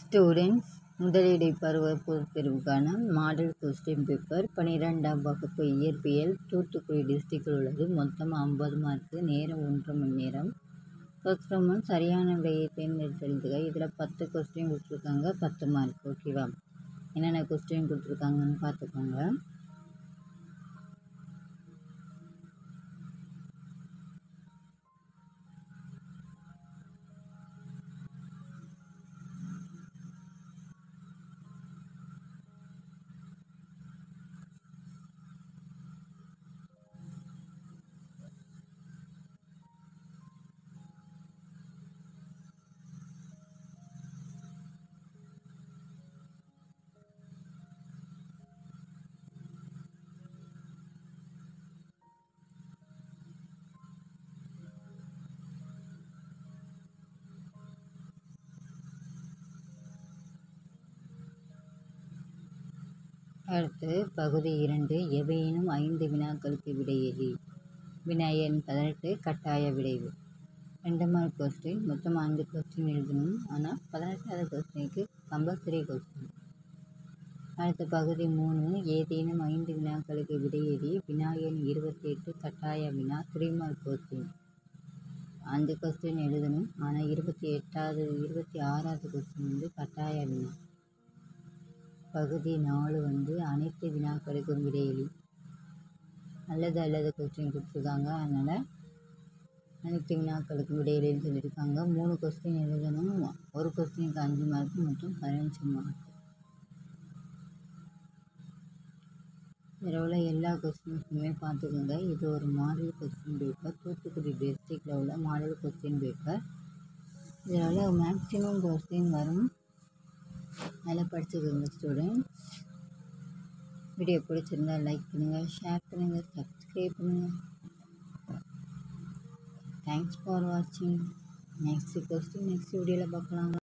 students முதலிடை பருவ பொதுத் தேர்வுக்கான மாடல் கொஸ்டின் பேப்பர் பன்னிரெண்டாம் வகுப்பு இயற்பியல் தூத்துக்குடி டிஸ்ட்ரிக்டில் உள்ளது மொத்தம் ஐம்பது மார்க்கு நேரம் ஒன்றரை மணி நேரம் ஃபர்ஸ்ட் ஒன் சரியான விடையை தேர்ந்தெடுத்து எழுதுக இதில் பத்து கொஸ்டின் கொடுத்துருக்காங்க பத்து மார்க் ஓகேவா என்னென்ன கொஸ்டின் கொடுத்துருக்காங்கன்னு பார்த்துக்கோங்க அடுத்து பகுதி இரண்டு எவையேனும் ஐந்து வினாக்களுக்கு விடையெழி வினா எண் பதினெட்டு கட்டாய விடைவு ரெண்டு மார்க் கொஸ்டின் மொத்தம் அஞ்சு கொஸ்டின் எழுதணும் ஆனால் பதினெட்டாவது கொஸ்டினுக்கு கம்பல்சரி கொஸ்டின் அடுத்த பகுதி மூணு ஏதேனும் ஐந்து வினாக்களுக்கு விடையெழி வினா எண் இருபத்தி எட்டு கட்டாய வினா த்ரீ மார்க் கொஸ்டின் அஞ்சு கொஸ்டின் எழுதணும் ஆனால் இருபத்தி எட்டாவது இருபத்தி ஆறாவது கொஸ்டின் வந்து கட்டாய வினா பகுதி நாலு வந்து அனைத்து வினாக்களுக்கும் விடையெளி அல்லது அல்லது கொஸ்டின் கொடுத்துருக்காங்க அதனால் அனைத்து வினாக்களுக்கும் விடையெளின்னு சொல்லியிருக்காங்க மூணு கொஸ்டின் எழுதணும் ஒரு கொஸ்டினுக்கு அஞ்சு மார்க் மொத்தம் பதினஞ்சு மார்க் இதில் உள்ள எல்லா கொஸ்டின்ஸுமே பார்த்துக்கோங்க இது ஒரு மாடல் கொஸ்டின் பேப்பர் தூத்துக்குடி டிஸ்ட்ரிக்டில் உள்ள மாடல் கொஸ்டின் பேப்பர் இதில் உள்ள மேக்ஸிமம் கொஸ்டின் வரும் அதில் படிச்சுக்கோங்க ஸ்டூடெண்ட்ஸ் வீடியோ பிடிச்சிருந்தா லைக் பண்ணுங்கள் ஷேர் பண்ணுங்கள் சப்ஸ்கிரைப் பண்ணுங்கள் தேங்க்ஸ் ஃபார் வாட்சிங் நெக்ஸ்ட் கொஸ்டின் நெக்ஸ்ட் வீடியோவில் பார்க்கலாம்